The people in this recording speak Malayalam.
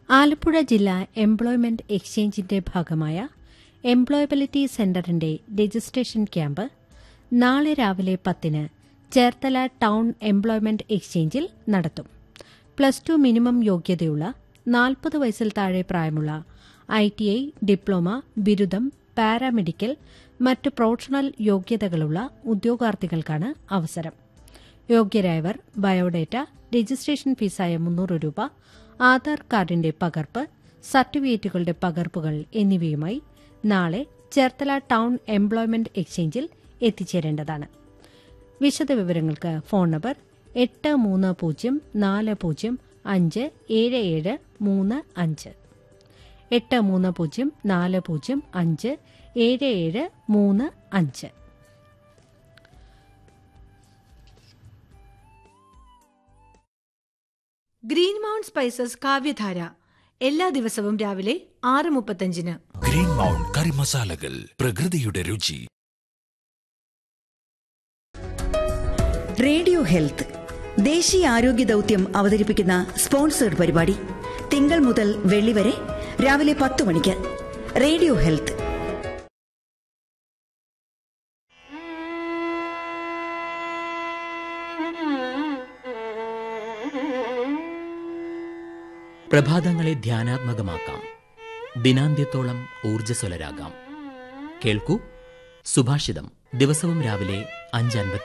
ആലപ്പുഴ ജില്ലാ എംപ്ലോയ്മെന്റ് എക്സ്ചേഞ്ചിന്റെ ഭാഗമായ എംപ്ലോയബിലിറ്റി സെന്ററിന്റെ രജിസ്ട്രേഷൻ ക്യാമ്പ് നാളെ രാവിലെ പത്തിന് ചേർത്തല ടൗൺ എംപ്ലോയ്മെന്റ് എക്സ്ചേഞ്ചിൽ നടത്തും പ്ലസ് ടു മിനിമം യോഗ്യതയുള്ള നാൽപ്പത് വയസ്സിൽ താഴെ പ്രായമുള്ള ഐ ടി ഐ ഡിപ്ലോമ ബിരുദം പാരാമെഡിക്കൽ മറ്റ് പ്രൊഫഷണൽ യോഗ്യതകളുള്ള ഉദ്യോഗാർത്ഥികൾക്കാണ് അവസരം യോഗ്യരായവർ ബയോഡേറ്റ രജിസ്ട്രേഷൻ ഫീസായ മുന്നൂറ് രൂപ ആധാർ കാർഡിന്റെ പകർപ്പ് സർട്ടിഫിക്കറ്റുകളുടെ പകർപ്പുകൾ എന്നിവയുമായി നാളെ ചേർത്തല ടൗൺ എംപ്ലോയ്മെന്റ് എക്സ്ചേഞ്ചിൽ എത്തിച്ചേരേണ്ടതാണ് വിശദവിവരങ്ങൾക്ക് ഫോൺ നമ്പർ എട്ട് മൂന്ന് പൂജ്യം നാല് പൂജ്യം അഞ്ച് ഏഴ് ഏഴ് മൂന്ന് അഞ്ച് എട്ട് മൂന്ന് പൂജ്യം നാല് പൂജ്യം അഞ്ച് ഏഴ് ഏഴ് മൂന്ന് അഞ്ച് ഗ്രീൻ മൗണ്ട് സ്പൈസസ് കാവ്യധാര എല്ലാ ദിവസവും രാവിലെ ആറ് മുപ്പത്തഞ്ചിന് ഗ്രീൻ മൗണ്ട് കറി മസാലകൾ പ്രകൃതിയുടെ രുചി റേഡിയോ ഹെൽത്ത് ദേശീയ ആരോഗ്യ ദൗത്യം അവതരിപ്പിക്കുന്ന സ്പോൺസേഡ് പരിപാടി തിങ്കൾ മുതൽ വെള്ളി വരെ രാവിലെ പത്ത് മണിക്ക് റേഡിയോ ഹെൽത്ത് പ്രഭാതങ്ങളെ ധ്യാനാത്മകമാക്കാം ദിനാന്ത്യത്തോളം ഊർജ്ജസ്വലരാകാം കേൾക്കൂ സുഭാഷിതം ദിവസവും രാവിലെ അഞ്ച്